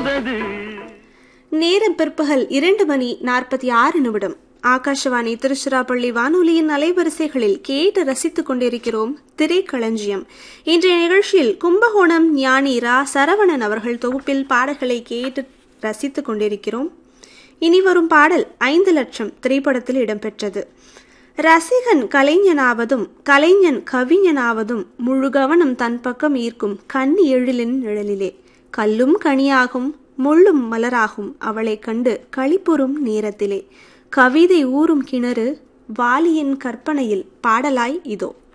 வந்தது நேரம் பிற்பகல் இரண்டு மணி நாற்பத்தி ஆறு நிமிடம் ஆகாஷவாணி திருச்சிராப்பள்ளி வானொலியின் அலைவரிசைகளில் கேட்டு ரசித்துக் கொண்டிருக்கிறோம் திரைக்களஞ்சியம் இன்றைய நிகழ்ச்சியில் கும்பகோணம் ஞானி ரா சரவணன் அவர்கள் தொகுப்பில் பாடல்களை கேட்டு ரசித்துக் கொண்டிருக்கிறோம் இனி வரும் பாடல் ஐந்து லட்சம் திரைப்படத்தில் இடம்பெற்றது ரசிகன் கலைஞனாவதும் கலைஞன் கவிஞனாவதும் முழு கவனம் தன் பக்கம் ஈர்க்கும் கண்ணி எழிலின் நிழலிலே கல்லும் கனியாகும் முள்ளும் மலராகும் அவளைக் கண்டு களிப்புறும் நேரத்திலே கவிதை ஊறும் கிணறு வாலியின் கற்பனையில் பாடலாய் இதோ